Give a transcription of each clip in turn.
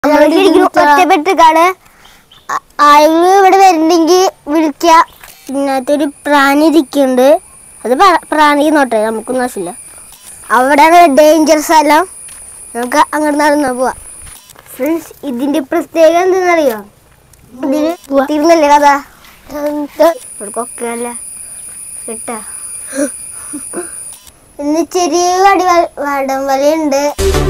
ഒറ്റപ്പെട്ടിക്കാണ് ആരെങ്കിലും ഇവിടെ വരുന്നുണ്ടെങ്കിൽ വിളിക്കുക ഇതിനകത്തൊരു പ്രാണി ഇരിക്കുന്നുണ്ട് അത് പ്ര- പ്രാണി നോട്ടെ നമുക്കൊന്നും ആവശ്യമില്ല അവിടെയാണ് ഡേഞ്ചർ സ്ഥലം നമുക്ക് അങ്ങോട്ട് നടന്നാ പോവാ ഫ്രണ്ട്സ് ഇതിന്റെ പ്രത്യേകത എന്തെന്നറിയോ ഇതില് തീർന്നല്ലേ കഥ ഇവിടക്കൊക്കെ അല്ല കിട്ടാ ഇന്ന് ചെറിയ വടി വടം വലയുണ്ട്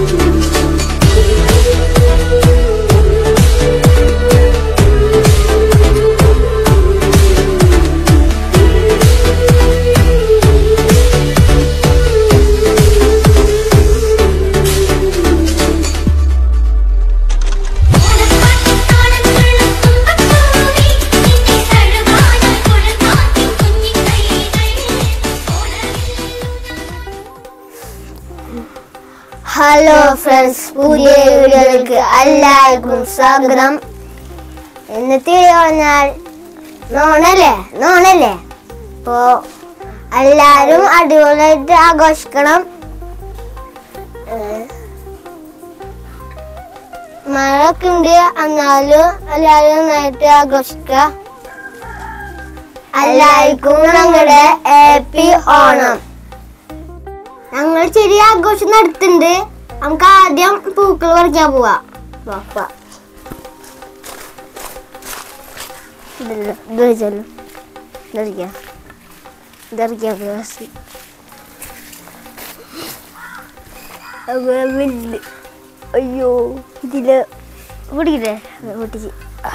ഹലോ ഫ്രണ്ട്സ് പുതിയ വീഡിയോയിലേക്ക് എല്ലാവർക്കും സ്വാഗതം ഇന്നത്തെ വീഡിയോ പറഞ്ഞാൽ നോണല്ലേ നോണല്ലേ അപ്പോ എല്ലാരും അടിപൊളിയായിട്ട് ആഘോഷിക്കണം ഏഹ്, മഴയൊക്കെ ഉണ്ട് എന്നാലും എല്ലാവരും നന്നായിട്ട് ആഘോഷിക്കുക എല്ലാവർക്കും ഞങ്ങളുടെ ഹാപ്പി ഓണം ഞങ്ങൾ ചെറിയ ആഘോഷം നടത്തുന്നുണ്ട് നമുക്ക് ആദ്യം പൂക്കൾ പറിക്കാൻ പോവാ വാ, വാ. ഇതല്ല, ഇത് വെച്ചാലോ. ഇതറിക്കാം. ഇതറിക്കാം ഗ്ലാസ്. അങ്ങനെ വലുത്. അയ്യോ ഇതില് പൊടിക്കട്ടെ പൊട്ടിച്ച്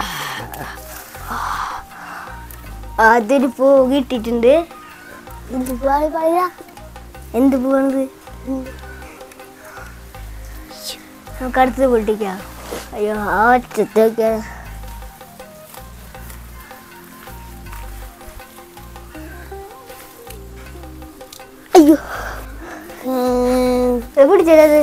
അതൊരു പൂ കിട്ടിയിട്ടുണ്ട് എന്ത് പൂവാണ് പറയാ എന്ത് പൂവാണത് നമുക്ക് അടുത്തത് പൊട്ടിക്കാം അയ്യോ ആ ഒറ്റത്തൊക്കെ അയ്യോ പിടിച്ചത്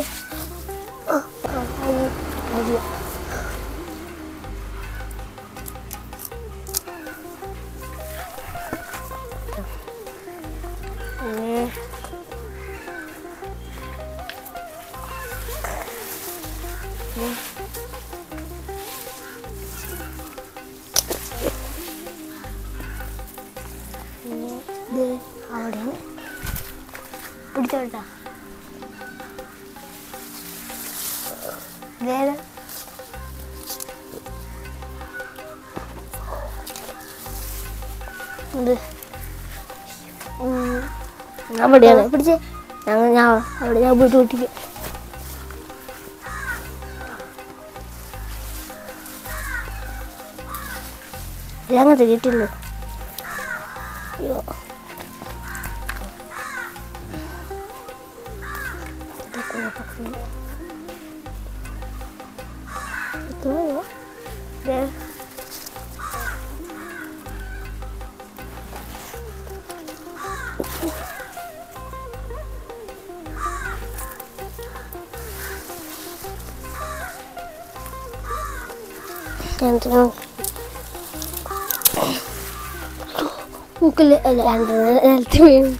ഇത് അവിടെ പിടിച്ചോട്ടാ വേറെ ഇത് ഉം. അവിടെയാണ് പിടിച്ചേ ഞങ്ങൾ ഞാൻ അവിടെ ഞാൻ പോയിട്ട് പൊട്ടിക്കും അങ്ങനത്തെ കിട്ടിയുള്ളൂ അയ്യോ Betul. Deh. Yang Mungkin ada nanti minum.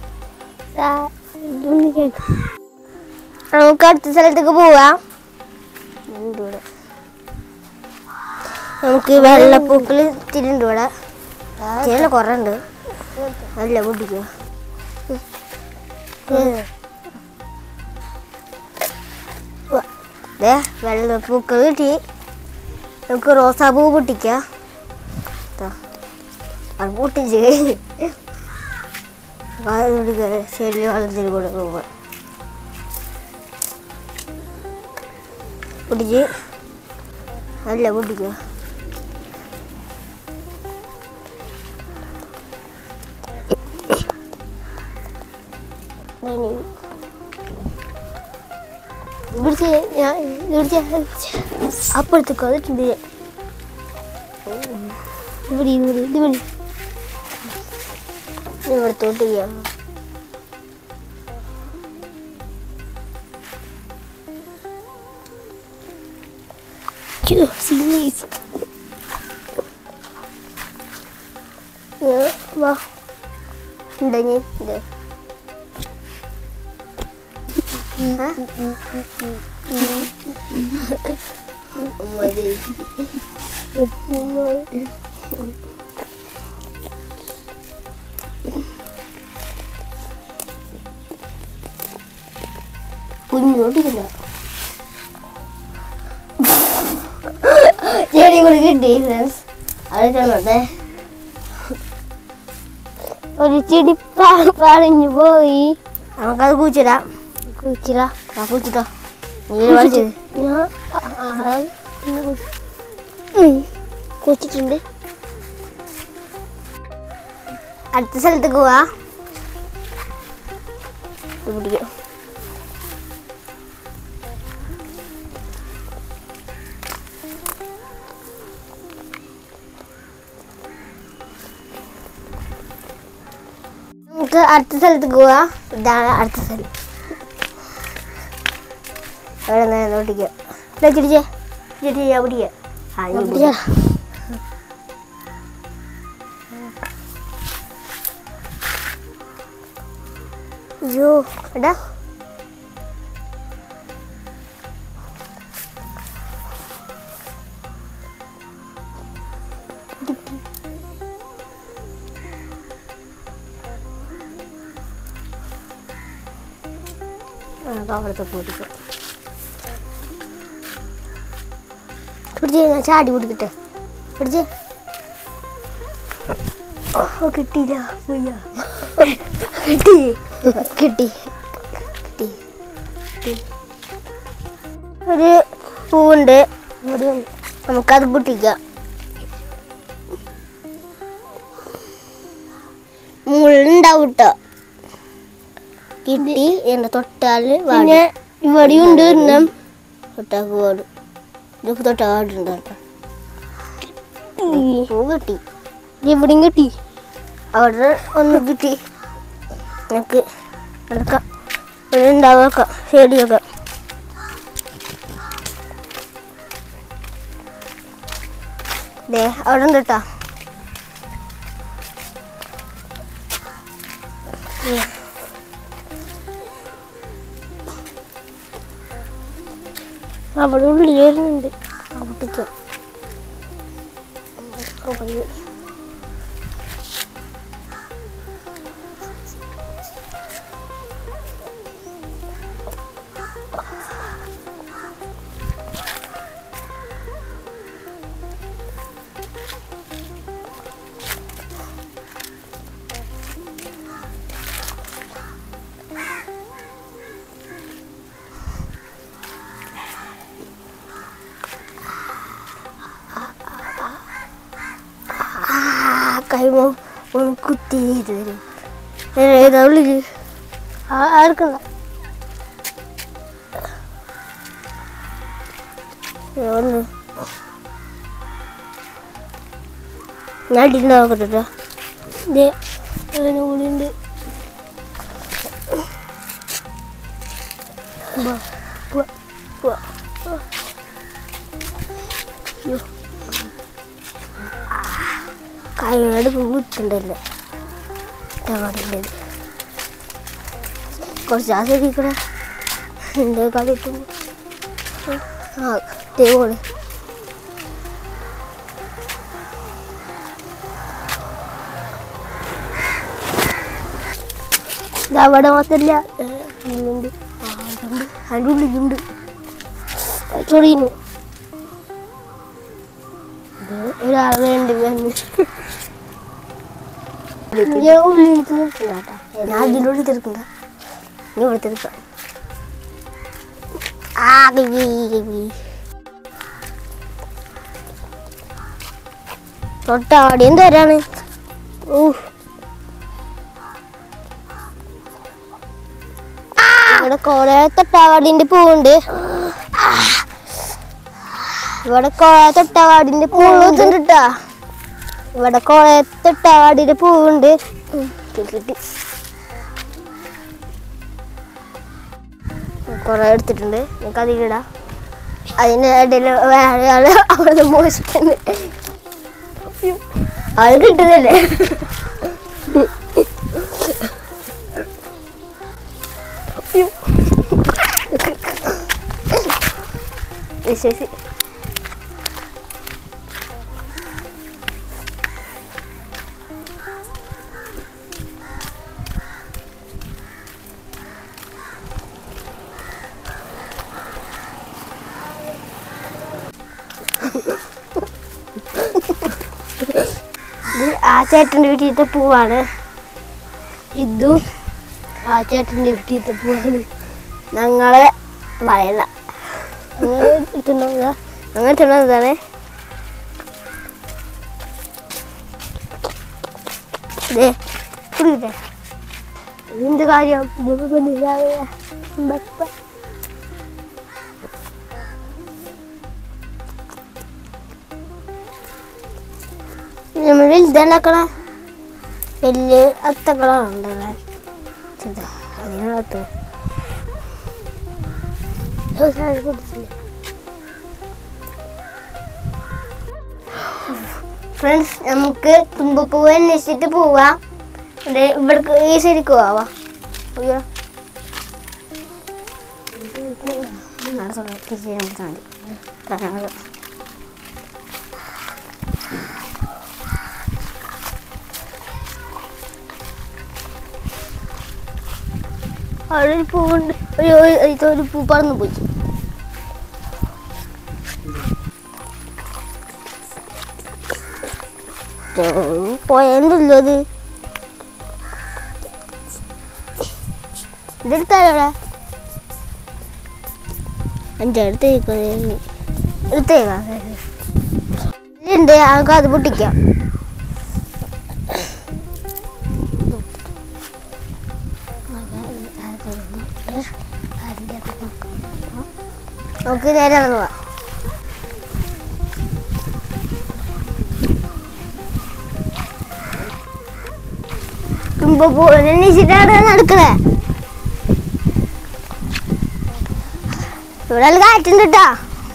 നമുക്ക് അടുത്ത സ്ഥലത്തേക്ക് പോവാം എന്തുവിടെ നമുക്ക് വെള്ളപ്പൂക്കൾ തിരുണ്ട് ഇവിടെ ചില കുറെ ഉണ്ട് അല്ല പൊട്ടിക്കോ വെള്ളപ്പൂക്കൾ കിട്ടി നമുക്ക് റോസാപ്പൂ പൊട്ടിക്കാം ദാ, അത് പൊട്ടിച്ച് ശരി വെള്ളത്തിൽ കൂടെ പോവാം പൊട്ടിച്ച് അല്ല പൊട്ടിക്കോ ഇവിടുത്തെ ഞാൻ ഇവിടുത്തെ അപ്പുറത്തേക്ക് വന്നിട്ടുണ്ട് ഇവിടെ ഇവിടെ ഇത് മതി ഇവിടത്തോട്ട് ചെയ്യാം സീരീസ് വാ ഉണ്ടെങ്കിൽ ഇത് മതി കുഞ്ഞോട്ടില്ല ചെടി കൂടി കിട്ടി ഫ്രണ്ട്സ് അത് ചെന്നോട്ടെ ഒരു ചെടി പറഞ്ഞു പോയി നമുക്കത് കൂച്ചിടാം കൂച്ചിടാ ആ കൂച്ചിട്ടോ നീ പഠിച്ചത് കൂച്ചിട്ടുണ്ട് അടുത്ത സ്ഥലത്തേക്ക് പോവാ ഇത് പിടിക്കാം നമുക്ക് അടുത്ത സ്ഥലത്തേക്ക് പോവാ ഇതാണ് അടുത്ത സ്ഥലം അവിടെ നിന്ന് ഓട്ടിക്കാം ചിടിച്ചേ ചിടിച്ചാ പിടിക്കാം ആ നീ പിടിച്ചാ അയ്യോ എടാ അവിടുത്തെ കൂട്ടിക്കോ പിടിച്ചേ ഞാൻ ചാടി കുടിക്കട്ടെ പിടിച്ചേ ഓ കിട്ടിയില്ല വയ്യ. കിട്ടി കിട്ടി കിട്ടി കിട്ടി. ഒരു പൂവുണ്ട് ഇവിടെ ഉണ്ട്. നമുക്കത് പൊട്ടിക്കാം മുള്ളുണ്ടാവും കേട്ടോ കിട്ടി എന്നെ തൊട്ടാല് പിന്നെ ഇവിടെയും ഉണ്ട് ഒരെണ്ണം തൊട്ടാക്ക് പാടും ഇതൊക്കെ തൊട്ടാ പാടുണ്ട് കേട്ടോ പൂ കിട്ടി എവിടെയും കിട്ടി അവിടെ ഒന്ന് കിട്ടി എനിക്ക് എടുക്കാം ഇവിടെ ഉണ്ടാവാക്കാം ചെടിയൊക്കെ ദേ അവിടെ ഉണ്ട് കേട്ടോ അവിടെ ഉള്ളിൽ വരുന്നുണ്ട് അവിടേക്ക് അവിടെ കൈമ ഒന്ന് കുത്തി ഇത് തരും ഏതാ ഉള്ളില് ആർക്കണ്ട ഒന്ന് ഞാൻ അടിണ്ടാവട്ടെ കേട്ടോ ഇതേ അതിന് കൂടിയുണ്ട് വാ, വാ, വാ, വാ. അയ്യോ കൈയോട് കുത്തുണ്ടല്ലേ പാടില്ലേ കുറച്ച് ആ സൈഡിൽ കൂടെ എൻ്റെ കളിട്ടും ആ ദൈവമാണ് അവിടെ മാത്രല്ല ഉണ്ട് അതിൻ്റെ ഉള്ളിലുണ്ട് ചൊറിയുന്നു ഒരാൾ വേണ്ടി വന്ന് ഞാൻ ഉള്ളിൽ തീർക്കണ്ട ഞാൻ അതിനുള്ളിൽ തീർക്കണ്ട നീ ഇവിടെ തീർക്ക ആ കൈ കൈ തൊട്ടാടിയും തരാണ് ഓ ഇവിടെ കൊറേ തൊട്ടാവാടിന്റെ പൂവുണ്ട് ഇവിടെ കൊറേ തൊട്ടാവാടിന്റെ പൂവുണ്ട് കേട്ടാ ഇവിടെ കൊറേ തൊട്ടാവാടിന്റെ പൂവുണ്ട് ഉം, കിട്ടി കൊറേ എടുത്തിട്ടുണ്ട് എനിക്ക് അതിലിടാം അതിന്റെ ഇടയിൽ വേറെ ആള് അവിടെ മോശിക്കുന്നു അത് കിട്ടുന്നില്ലേ ശരി ആ ചേട്ടൻ്റെ വീട്ടിലത്തെ പൂവാണ് ഇതും ആ ചേട്ടൻ്റെ വീട്ടിലത്തെ പൂവാണ് ഞങ്ങളെ പറയല അങ്ങനെ ഇട്ടുണ്ടാവുക അങ്ങനെ ഇട്ടുണ്ടാവുന്നതാണ് ദേ, കുടിക്കട്ടെ. എന്ത് കാര്യം ഇതിപ്പോ മനസ്സിലാവില്ല. ബപ്പ. നമ്മൾ വലുതുണ്ടാക്കണ വലിയ അത്തക്കളാണ് അതിനകത്ത് ഫ്രണ്ട്സ് നമുക്ക് തുമ്പപ്പൂവ് അന്വേഷിച്ചിട്ട് പോവാം ഇവിടെ ഇവിടേക്ക് ഈ ശരിക്കും പോവാ അയ്യോ നാളെ സമയത്ത് ചെയ്യാൻ പറ്റാൻ മതി കാരണം അവിടെ ഒരു പൂവുണ്ട് അയ്യോ ഇതൊരു പൂ പറന്നു പോയി പോയല്ലോ അത് ഇതെടുത്താലോടാ അഞ്ചടുത്തേക്ക് എടുത്തേക്കാം ഇതുണ്ട് നമുക്ക് അത് പൊട്ടിക്കാം നമുക്ക് നേരെ ഇറങ്ങുക തുമ്പൂരിട്ടാണ് നടക്കണേ ഇവിടെ നല്ല കാറ്റുണ്ട് കേട്ടാ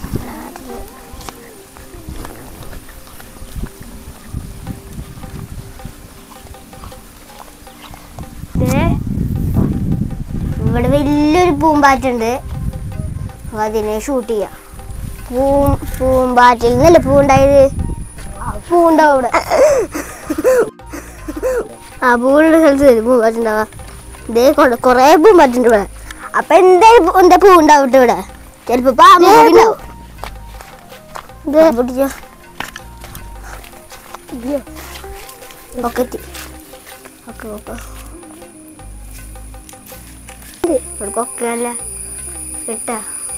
ദേ, ഇവിടെ വലിയൊരു പൂമ്പാറ്റുണ്ട് അപ്പൊ അതിനെ ഷൂട്ട് ചെയ്യാം പൂ പൂമ്പാറ്റിൽ നിന്നല്ലേ പൂണ്ടായത് പൂണ്ടാവും ഇവിടെ ആ പൂവുള്ള സ്ഥലത്ത് വരും പൂമ്പാറ്റുണ്ടാവാ ഇതേ കൊണ്ട് കൊറേ പൂമ്പാറ്റുണ്ട് ഇവിടെ അപ്പൊ എന്തായാലും പൂ- എന്താ പൂവുണ്ടാവും ഇവിടെ ചിലപ്പോ പാമ്പ് ഉണ്ടാവും പൊട്ടിച്ചോ ഒക്കെ എത്തി ഓക്കെ ഓക്കെ ഇവിടക്കൊക്കെ അല്ല കിട്ടാ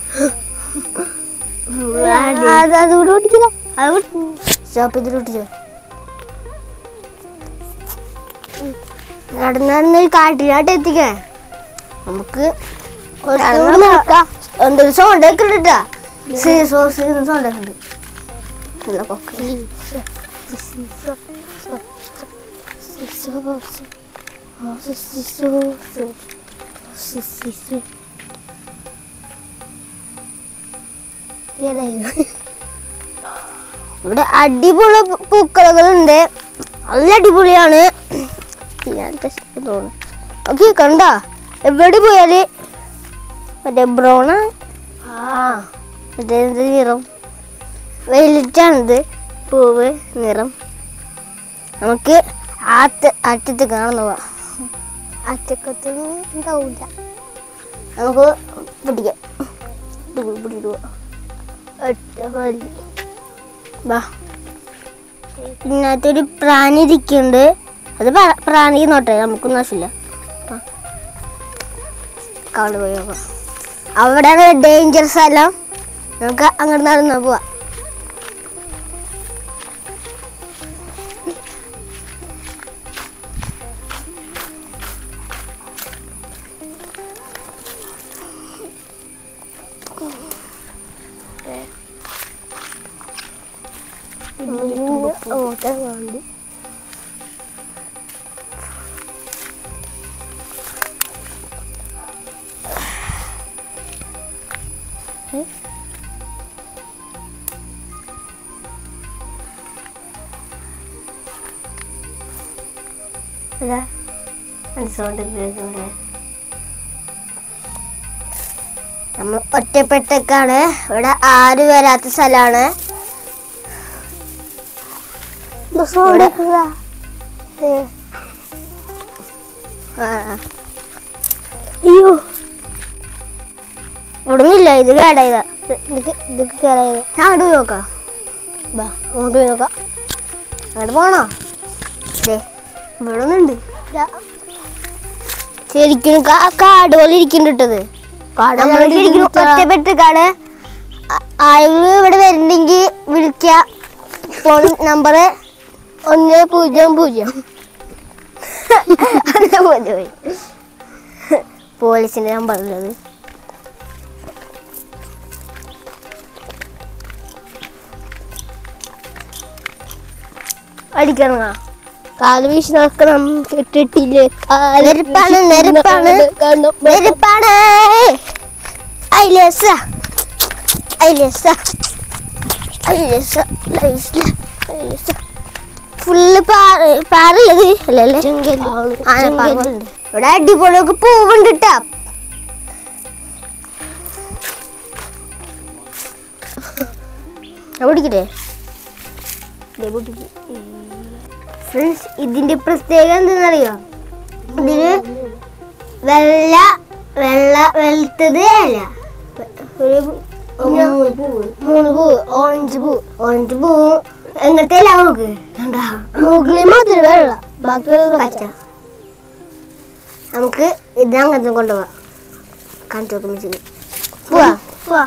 അത് അതുകൂടെ ഓടിക്കില്ല അത് സ്റ്റോപ്പ് ചെയ്തിട്ട് ഓടിച്ചോ നടന്ന് നടന്ന് ഒരു കാട്ടിനാട്ട് എത്തിക്കേ നമുക്ക് എന്തൊരു സൗണ്ട് ഒക്കെ ഉണ്ട് സൗണ്ട് ഒക്കെ ഉണ്ട് നല്ല കൊക്ക ഇവിടെ അടിപൊളി പൂ- പൂക്കളകളുണ്ട് നല്ല അടിപൊളിയാണ് ഞാൻ തോന്നുന്നു ഓക്കെ കണ്ട എവിടെ പോയാല് മറ്റേ ബ്രൗണ ആ മറ്റേ എന്ത് നിറം വെയിലിറ്റാണിത് പൂവ് നിറം നമുക്ക് ആത്ത് അറ്റത്ത് കാണുന്ന പോവാം അറ്റക്കത്ത് ഉണ്ടാവില്ല നമുക്ക് പിടിക്കാം പിടി- പിടിച്ചിട്ട് പോവാം ഒറ്റ വലി വാ ഇതിനകത്തൊരു പ്രാണി ഇരിക്കുന്നുണ്ട് അത് പ്ര- പ്രാണി നോട്ടെ നമുക്കൊന്നും ആവശ്യമില്ല വാ. അവിടെ പോയി നോക്കാം അവിടെയാണ് ഡേഞ്ചർ സ്ഥലം നമുക്ക് അങ്ങോട്ട് നടന്നു പോവാ ഓട്ടമുണ്ട് ഇതാ മനസ്സുകൊണ്ട് നമ്മൾ ഒറ്റപ്പെട്ടേക്കാണ് ഇവിടെ ആരും വരാത്ത സ്ഥലമാണ് അയ്യോ ഇവിടുന്നില്ല ഇത് കേടായതാ ഇത് ഇത് കേടായത് ഞാൻ അങ്ങോട്ട് പോയി നോക്കാം ബാ അങ്ങോട്ട് പോയി നോക്കാം അങ്ങോട്ട് പോണോ ദേ, ഇവിടെ ഒന്നുണ്ട് ശരിക്കും കാ- കാട് പോലെ ഇരിക്കുന്നുണ്ടത് നമ്മൾ ശരിക്കും ഒറ്റപ്പെട്ട് കാട് ആ- ആളുകൾ ഇവിടെ വരുന്നെങ്കിൽ വിളിക്ക ഫോൺ നമ്പർ ഒന്ന് പൂജ്യം പൂജ്യം അങ്ങനെ പോലെ പോയി പോലീസിന്റെ നമ്പർ ഉള്ളത് അടിക്കണ കാല് വീശി നടക്കണം കെട്ടിട്ടില്ലേ നെരുപ്പാണ് നെരുപ്പാണ് നെരുപ്പാണ് ഐലേസ ഐലേസ ഐലേസ ഐലേസ ഫുള്ള് പാറ പാറുള്ളത് അല്ലല്ലേ ആനപ്പാറുണ്ട് ഇവിടെ അടിപൊളിയൊക്കെ പൂവുണ്ട് കേട്ടാ പിടിക്കട്ടെ ഫ്രണ്ട്സ് ഇതിന്റെ പ്രത്യേകത എന്താണെന്നറിയോ ഇതില് വെള്ള വെള്ള വെളുത്തത് അല്ല ഒരു മൂന്ന് പൂ ഓറഞ്ച് പൂ ഓറഞ്ച് പൂ എങ്ങനത്തെ അല്ല നമുക്ക് കണ്ടാ മുകളിൽ മാത്രം വെള്ള ബാക്കി പച്ച നമുക്ക് ഇത് അങ്ങനത്തെ കൊണ്ടുപോവാം കാണിച്ചു നോക്കും പോവാ പോവാ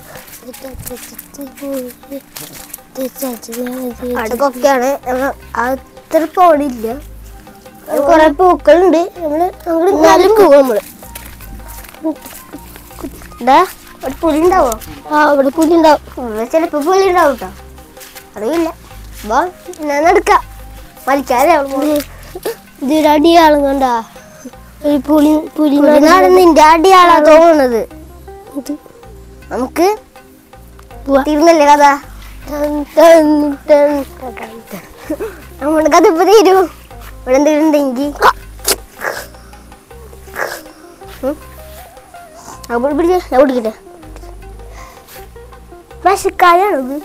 അടുക്കൊക്കെയാണ് അത്ര പോണില്ല കൊറേ പൂക്കളുണ്ട് നമ്മള് നമ്മള് എന്നാലും പോവും നമ്മള് ഇതാ ഒരു പുലി ഉണ്ടാവോ ആ ഇവിടെ പുലി ഉണ്ടാവും ഇവിടെ ചിലപ്പോ പുലി ഉണ്ടാവും കേട്ടോ അറിയില്ല വാ ഞാൻ നടക്കാം വലിക്കാതെ ഇതിന്റെ അടിയാളും കണ്ടാ ഒരു പുലി പുലി നിന്റെ അടിയാളാ തോന്നുന്നത് നമുക്ക് തീർന്നല്ലേ കഥ നമ്മുടെ കഥ ഇപ്പൊ തീരും ഇവിടെ എന്തെങ്കിലും ഉണ്ടെങ്കിൽ പിടിക്കേ ഞാൻ പിടിക്കട്ടെ പശക്കായാണത്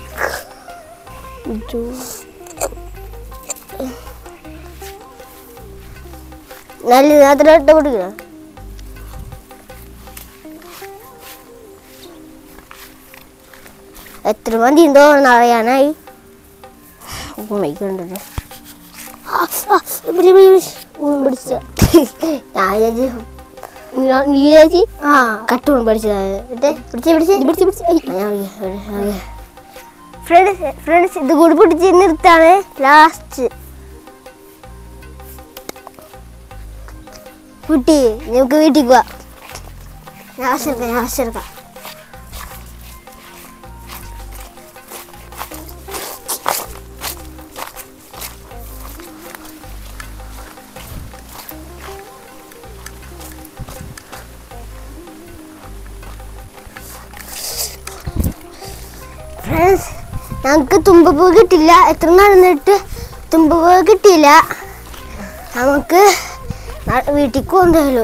നല്ല അത്ര ഇട്ട് പിടിക്കണം എത്ര മതി എന്തോ അറിയാനായി ഉമ്മയ്ക്കുണ്ടല്ലോ പിടിച്ച ഞാൻ വിചാരിച്ചു നീ വിചാരിച്ച് ആ കട്ടുകൊണ്ട് പഠിച്ചത് പിടിച്ച് പിടിച്ച് പിടിച്ച് പിടിച്ച് ഫ്രണ്ട്സ് ഫ്രണ്ട്സ് ഇത് കൂടി പിടിച്ച് നിർത്താണ് ലാസ്റ്റ് കുട്ടി നമുക്ക് വീട്ടിൽ പോവാം ഞാൻ ആശ്രക്കാം ഞാൻ ആശ്രക്കാം ഫ്രണ്ട്സ് ഞങ്ങൾക്ക് തുമ്പപ്പൂ കിട്ടില്ല എത്ര നടന്നിട്ട് തുമ്പപ്പൂ കിട്ടിയില്ല നമുക്ക് ന- വീട്ടിലേക്ക് കൊണ്ടുവരും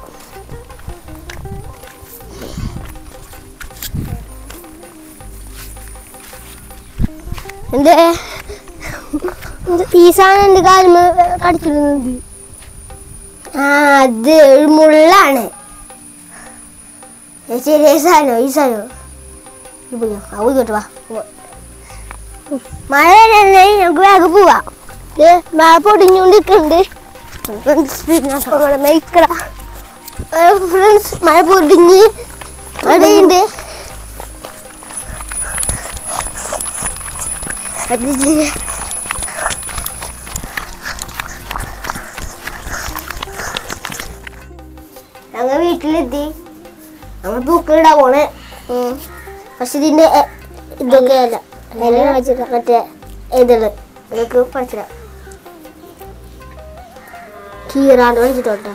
എന്തേ ഇത് ഈ സാധനം എൻ്റെ കാലിൽ കടിച്ചിരുന്നത് ആ അത് ഒരു മുള്ളാണ് ഏ, ചെറിയ സാധനം ഈ സാധനം പോയിക്കോട്ടെ വാ മഴ വരാനായി നമുക്ക് വേഗം പോവാം ദേ, മഴ പൊടിഞ്ഞോണ്ടിരിക്കുന്നുണ്ട് മേക്കട ഫ്രണ്ട്സ് മഴ പൊടിഞ്ഞ് മഴയുണ്ട് അത് ചെയ്യ- ഞങ്ങൾ വീട്ടിലെത്തി നമ്മൾ പൂക്കളിടാ പോണേ പക്ഷെ ഇതിന്റെ എ- ഇതൊക്കെ അല്ല എല്ലാം വെച്ചിട്ട് മറ്റേ ഇതുള്ളത് അതൊക്കെ പഠിച്ചില്ല കീറാണ്ട് പഠിച്ചിട്ടോട്ടാ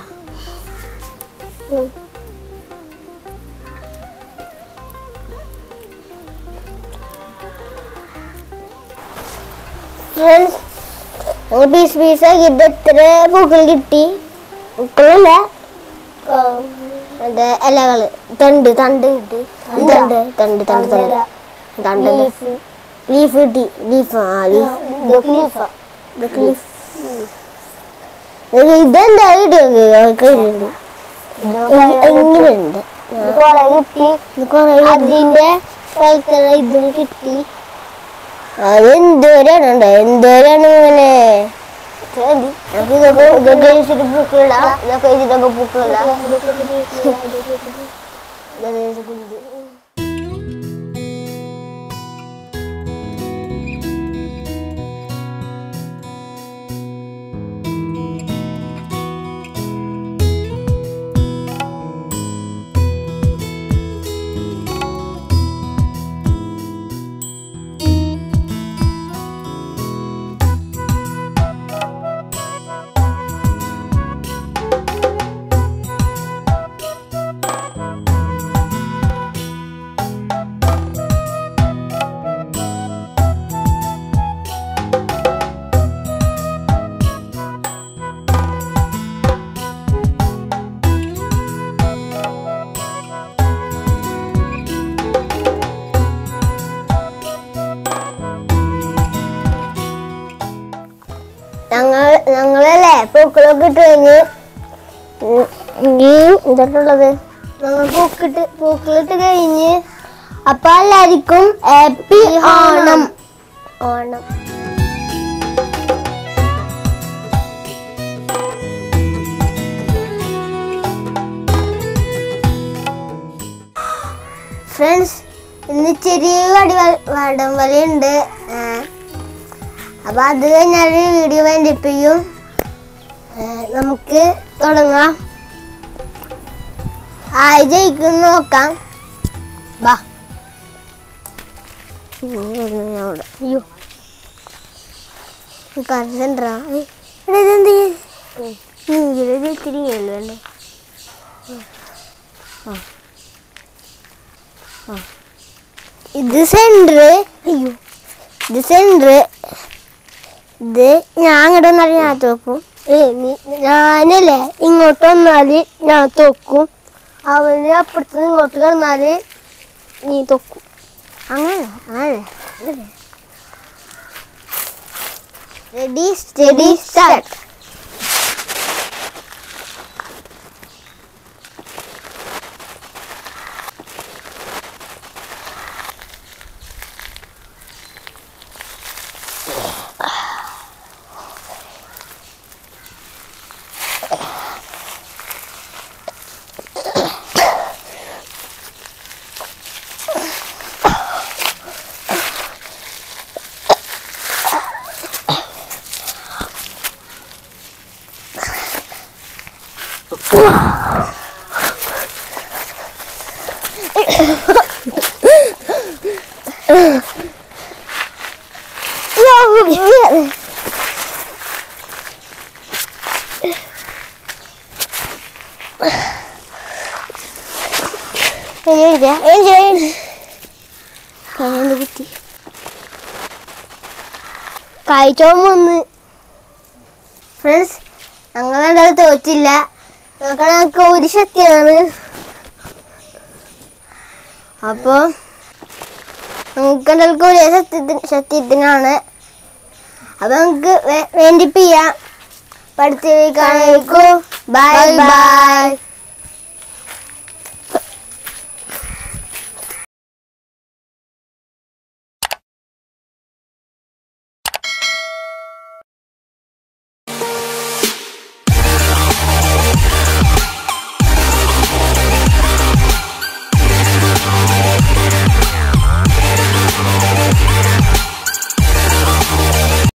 പീസ് പീസാക്കി ഇപ്പൊ എത്ര പൂക്കൾ കിട്ടി പൂക്കളല്ല അതെ ഇലകള് തണ്ട് തണ്ട് കിട്ടി തണ്ട് തണ്ട് തണ്ട് തണ്ട് തണ്ട് ലീഫ് കിട്ടി ലീഫ് ആ ലീഫ് ലീഫ് ഇതെന്താ കിട്ടിയത് എങ്ങനെയുണ്ട് അതിന്റെ ഇതും കിട്ടി അത് എന്തോരാണ് എന്തോരാണ് ഇങ്ങനെ ശരി നമുക്ക് ഇതൊക്കെ ഇതൊക്കെ വെച്ചിട്ട് പൂക്കളിടാം ഇതൊക്കെ വെച്ചിട്ടൊക്കെ പൂക്കളിടാം ഇതൊക്കെ വെച്ച് കുഞ്ഞ് ഞങ്ങൾ ഞങ്ങളല്ലേ പൂക്കളൊക്കെ ഇട്ട് കഴിഞ്ഞ് ഉം, ഈ എന്തായിട്ടുള്ളത് ഞങ്ങൾ പൂക്കിട്ട് പൂക്കളിട്ട് കഴിഞ്ഞ് അപ്പൊ എല്ലാവർക്കും ഹാപ്പി ഓണം ഓണം ഫ്രണ്ട്സ് ഇന്ന് ചെറിയ വടി വടം വലിയുണ്ട് അപ്പൊ അത് കഴിഞ്ഞാൽ വീഡിയോ വൈൻഡപ്പ് ചെയ്യും ഏ, നമുക്ക് തുടങ്ങാം ആയി ജയിക്കും നോക്കാം വാ അവിടെ അയ്യോ കറണ്ടാ ഇതെന്ത് നീല തിരിഞ്ഞല്ലോ അല്ലേ ആ. ആ. ഇത് സെന്റർ അയ്യോ ഇത് സെന്റർ ഇത് ഞാൻ അങ്ങോട്ട് വന്നാൽ ഞാൻ തോക്കും ഏ നീ ഞാനല്ലേ ഇങ്ങോട്ട് വന്നാല് ഞാൻ തോക്കും അവന് അപ്പുറത്ത് നിന്ന് ഇങ്ങോട്ട് കിടന്നാല് നീ തോക്കും അങ്ങനെ അങ്ങനെ റെഡി സ്റ്റഡി സ്റ്റാർട്ട് കുത്തി കായ്ച്ചോൻ വന്ന് ഫ്രണ്ട്സ് ഞങ്ങളെ തോറ്റില്ല ഞങ്ങൾക്ക് ഞങ്ങൾക്ക് ഒരു ശക്തിയാണ് അപ്പൊ നമുക്ക് എല്ലാവർക്കും ഒരേ സത്യത്തിന് സത്യത്തിനാണ് അപ്പൊ നമുക്ക് വേ- വേണ്ടിപ്പ് ചെയ്യാം പഠിച്ചു കാണായിരിക്കും ബൈ ബൈ